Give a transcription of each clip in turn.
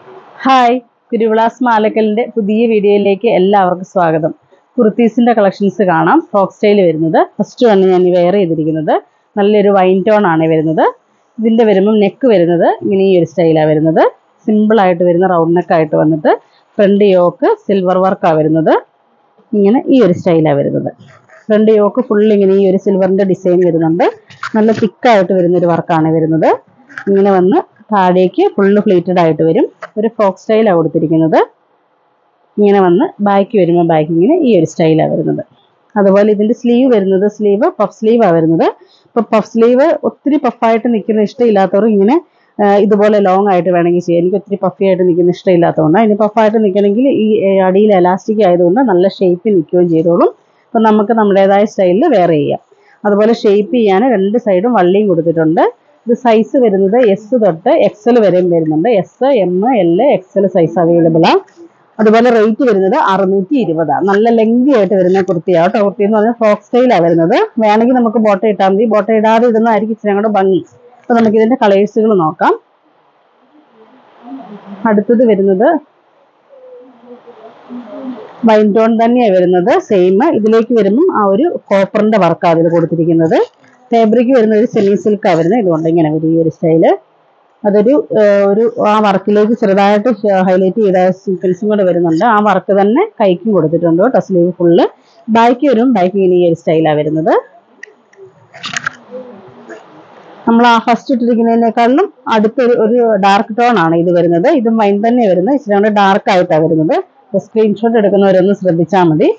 hi കുരുവിളാസ് മാലക്കലിൻ്റെ പുതിയ വീഡിയോയിലേക്ക് എല്ലാവർക്കും സ്വാഗതം കുർത്തീസിൻ്റെ കളക്ഷൻസ് കാണാം ഫ്രോക്ക് സ്റ്റൈൽ വരുന്നത് ഫസ്റ്റ് വണ് ഞാൻ വെയർ ചെയ്തിരിക്കുന്നത് നല്ലൊരു വൈൻ ടോൺ ആണ് വരുന്നത് ഇതിൻ്റെ വരുമ്പം നെക്ക് വരുന്നത് ഇങ്ങനെ ഈ ഒരു സ്റ്റൈലാണ് വരുന്നത് സിമ്പിളായിട്ട് വരുന്ന റൗണ്ട് നെക്കായിട്ട് വന്നിട്ട് ഫ്രണ്ട് യോക്ക് സിൽവർ വർക്കാണ് വരുന്നത് ഇങ്ങനെ ഈ ഒരു സ്റ്റൈലാണ് വരുന്നത് ഫ്രണ്ട് യോക്ക് ഫുൾ ഇങ്ങനെ ഈ ഒരു സിൽവറിൻ്റെ ഡിസൈൻ വരുന്നുണ്ട് നല്ല തിക്കായിട്ട് വരുന്നൊരു വർക്കാണ് വരുന്നത് ഇങ്ങനെ വന്ന് താഴേക്ക് ഫുള്ള് ഫ്ലീറ്റഡ് ആയിട്ട് വരും ഒരു ഫ്രോക്ക് സ്റ്റൈലാണ് കൊടുത്തിരിക്കുന്നത് ഇങ്ങനെ വന്ന് ബാക്ക് വരുമ്പോൾ ബാക്ക് ഇങ്ങനെ ഈ ഒരു സ്റ്റൈലാണ് വരുന്നത് അതുപോലെ ഇതിൻ്റെ സ്ലീവ് വരുന്നത് സ്ലീവ് പഫ് സ്ലീവാണ് വരുന്നത് ഇപ്പോൾ പഫ് സ്ലീവ് ഒത്തിരി പഫായിട്ട് നിൽക്കുന്ന ഇഷ്ടമില്ലാത്തവർ ഇങ്ങനെ ആ, ഇതുപോലെ ലോങ് ആയിട്ട് വേണമെങ്കിൽ ചെയ്യാം എനിക്ക് ഒത്തിരി പഫി ആയിട്ട് നിൽക്കുന്ന ഇഷ്ടമില്ലാത്തതുകൊണ്ട് അതിന് പഫായിട്ട് നിൽക്കണമെങ്കിൽ ഈ ഏ, അടിയിൽ എലാസ്റ്റിക് ആയതുകൊണ്ട് നല്ല ഷേപ്പിൽ നിൽക്കുകയും ചെയ്തോളും അപ്പം നമുക്ക് നമ്മുടേതായ സ്റ്റൈലിൽ വെയർ ചെയ്യാം അതുപോലെ ഷേപ്പ് ചെയ്യാൻ രണ്ട് സൈഡും വള്ളിയും കൊടുത്തിട്ടുണ്ട് ഇത് സൈസ് വരുന്നത് എസ് തൊട്ട് എക്സൽ വരെയും വരുന്നുണ്ട് S M L XL size available ആണ് അതുപോലെ റേറ്റ് വരുന്നത് അറുന്നൂറ്റി ഇരുപതാണ് നല്ല ലെങ്തി ആയിട്ട് വരുന്ന കുർത്തിയാണ് കേട്ടോ കുർത്തി എന്ന് പറഞ്ഞാൽ ഫ്രോക്ക് സ്റ്റൈലാണ് വരുന്നത് വേണമെങ്കിൽ നമുക്ക് ബോട്ട ഇട്ടാൽ മതി ബോട്ട ഇടാതെ ഇടുന്നതായിരിക്കും ഇച്ചിരി കൂടെ ഭംഗി അപ്പോൾ നമുക്ക് ഇതിന്റെ കളേഴ്സുകൾ നോക്കാം അടുത്തത് വരുന്നത് വൈൻ ടോൺ തന്നെയാണ് വരുന്നത് സെയിം ഇതിലേക്ക് വരുമ്പം ആ ഒരു കോപ്പറിന്റെ വർക്കാണ് അതിൽ കൊടുത്തിരിക്കുന്നത് ഫാബ്രിക് വരുന്ന ഒരു സെമി സിൽക്കാണ് വരുന്നത് ഇതുകൊണ്ട് ഇങ്ങനെ വരും ഈ ഒരു സ്റ്റൈല് അതൊരു ആ, ഒരു ആ വർക്കിലേക്ക് ചെറുതായിട്ട് ഹൈലൈറ്റ് ചെയ്ത സീക്വൻസും കൂടെ വരുന്നുണ്ട് ആ വർക്ക് തന്നെ കൈക്കും കൊടുത്തിട്ടുണ്ട് കേട്ടോ സ്ലീവ് ഫുള്ള് ബാക്ക് വരും ബാക്ക് ഇങ്ങനെ ഈ ഒരു സ്റ്റൈലാണ് വരുന്നത് നമ്മൾ ആ ഫസ്റ്റ് ഇട്ടിരിക്കുന്നതിനേക്കാളും അടുത്തൊരു ഒരു ഡാർക്ക് ടോൺ ആണ് ഇത് വരുന്നത് ഇതും വൈൻ തന്നെ വരുന്നത് ഇച്ചിരി കൂടെ ഡാർക്ക് ആയിട്ടാണ് വരുന്നത് സ്ക്രീൻഷോട്ട് എടുക്കുന്നവരൊന്ന് ശ്രദ്ധിച്ചാൽ മതി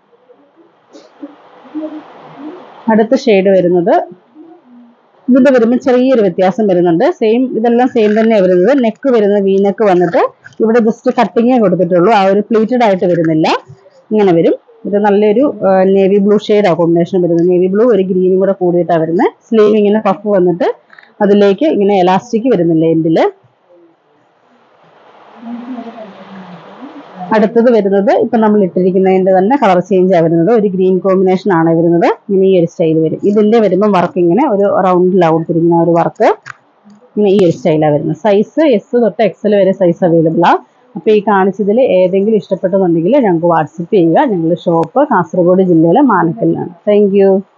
അടുത്ത ഷെയ്ഡ് വരുന്നത് ഇതിന്റെ വരുമ്പോൾ ചെറിയൊരു വ്യത്യാസം വരുന്നുണ്ട് സെയിം ഇതെല്ലാം സെയിം തന്നെയാണ് വരുന്നത് നെക്ക് വരുന്നത് വി നെക്ക് വന്നിട്ട് ഇവിടെ ജസ്റ്റ് കട്ടിങ്ങേ കൊടുത്തിട്ടുള്ളൂ ആ ഒരു പ്ലീറ്റഡ് ആയിട്ട് വരുന്നില്ല ഇങ്ങനെ വരും ഇത് നല്ലൊരു നേവി ബ്ലൂ ഷെയ്ഡാണ് കോമ്പിനേഷൻ വരുന്നത് നേവി ബ്ലൂ ഒരു ഗ്രീനും കൂടെ കൂടിയിട്ടാണ് വരുന്നത് സ്ലീവ് ഇങ്ങനെ പഫ് വന്നിട്ട് അതിലേക്ക് ഇങ്ങനെ എലാസ്റ്റിക് വരുന്നില്ല എൻഡില് അടുത്തത് വരുന്നത് ഇപ്പൊ നമ്മൾ ഇട്ടിരിക്കുന്നതിന്റെ തന്നെ കളർ ചേഞ്ച് ആണ് വരുന്നത് ഒരു ഗ്രീൻ കോമ്പിനേഷൻ ആണ് വരുന്നത് ഇങ്ങനെ ഈ ഒരു സ്റ്റൈൽ വരും ഇതിന്റെ വരുമ്പോൾ വർക്ക് ഇങ്ങനെ ഒരു റൗണ്ടിലാണ് കൊടുത്തിരിക്കുന്ന ഒരു വർക്ക് ഇങ്ങനെ ഈ ഒരു സ്റ്റൈലാണ് വരുന്നത് സൈസ് എസ് തൊട്ട് എക്സൽ വരെ സൈസ് അവൈലബിൾ ആണ് അപ്പോൾ ഈ കാണിച്ചതിൽ ഏതെങ്കിലും ഇഷ്ടപ്പെട്ടെന്നുണ്ടെങ്കിൽ ഞങ്ങൾക്ക് വാട്സപ്പ് ചെയ്യുക ഞങ്ങളുടെ ഷോപ്പ് കാസർഗോഡ് ജില്ലയിലെ മാനക്കലിലാണ് താങ്ക്